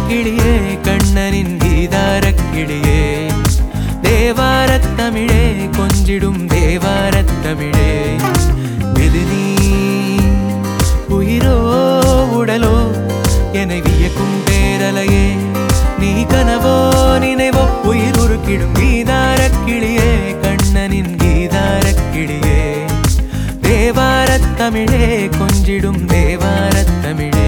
கிளியே கண்ணனின் கீதாரக் கிளியே தேவாரத் தமிழே கொஞ்சிடும் தேவாரத் தமிழே இது நீ உயிரோ உடலோ என வியக்கும் பேரலையே நீ கனவோ நினைவோ உயிர் உருக்கிடும் கீதாரக் கிளியே கண்ணனின் கீதாரக் கிளியே தேவாரத் தமிழே கொஞ்சிடும் தேவாரத் தமிழே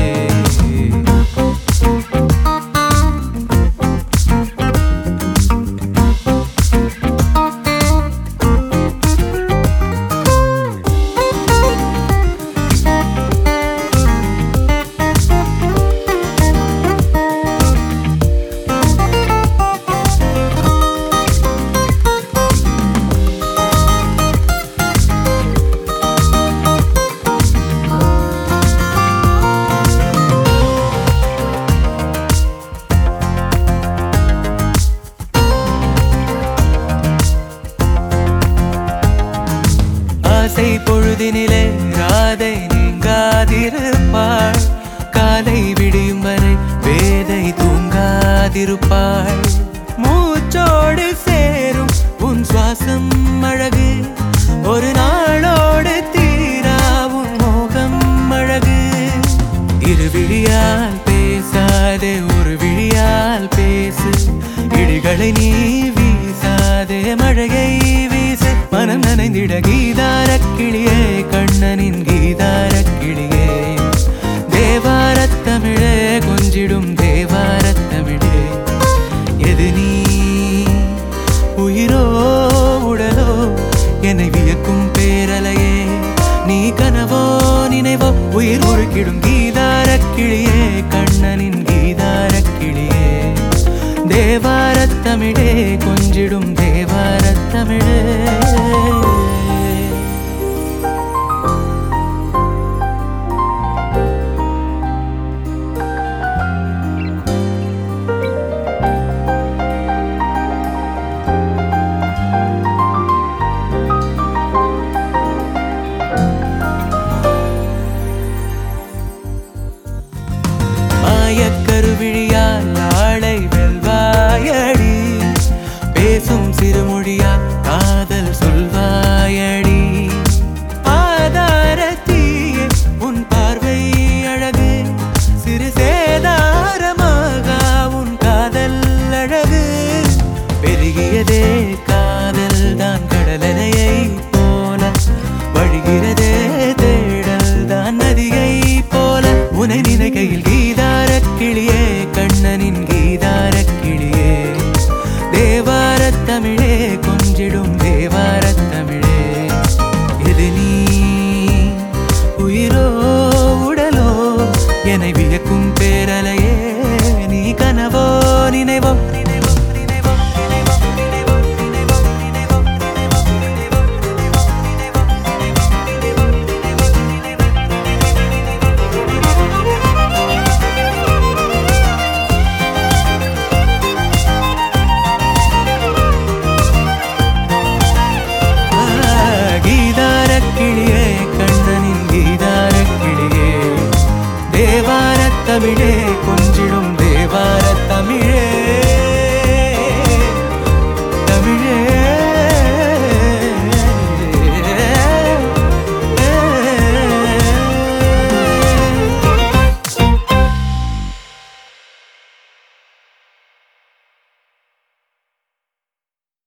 ஆசை பொழுதினிலே ராதை நீங்காதிருப்பாள் காலை விடியும் வரை வேதை தூங்காதிருப்பாள் மூச்சோடு சேரும் உன் சுவாசம் அழகு ஒரு நாளோடு தீரா உன் மோகம் அழகு இரு விழியால் பேசாதே ஒரு விழியால் பேசு இடிகளை நீ வீசாதே மழையை வீசு மனம் நனைந்திட கீதாரக் கிளியே கண்ணனின் கீதாரக் கிளியே தேவாரத் தமிழே கொஞ்சிடும் தேவாரத் தமிழே எது நீ உயிரோ உடலோ என்னை வியக்கும் பேரலையே நீ கனவோ நினைவோ உயிர் உருக்கிடும் கீதாரக் கிளியே கண்ணனின் கீதாரக் கிளியே தேவாரத் தமிழே கொஞ்சிடும் தேவாரத் தமிழே மாயக்கருவிழியால் ஆளை வெல்வாயடி பேசும் சிறுமொழியா காதல் சொல்வாயடி ஆதாரத்தீயே உன் பார்வை அழகு சிறு சேதாரமாக உன் காதல் அழகு பெருகியதே காதல் தான் கடலனையை போல வழிகிறதே தேடல் தான் நதியை போல உனை நினைக்கையில் கீதாரக் கிளியே கண்ணனின் கீதாரக் கிளியே தேவாரத் தமிழே கொஞ்சிடும் தேவாரத் தமிழே எது நீ உயிரோ உடலோ என்னை வியக்கும் பேரலையே நீ கனவோ நினைவோ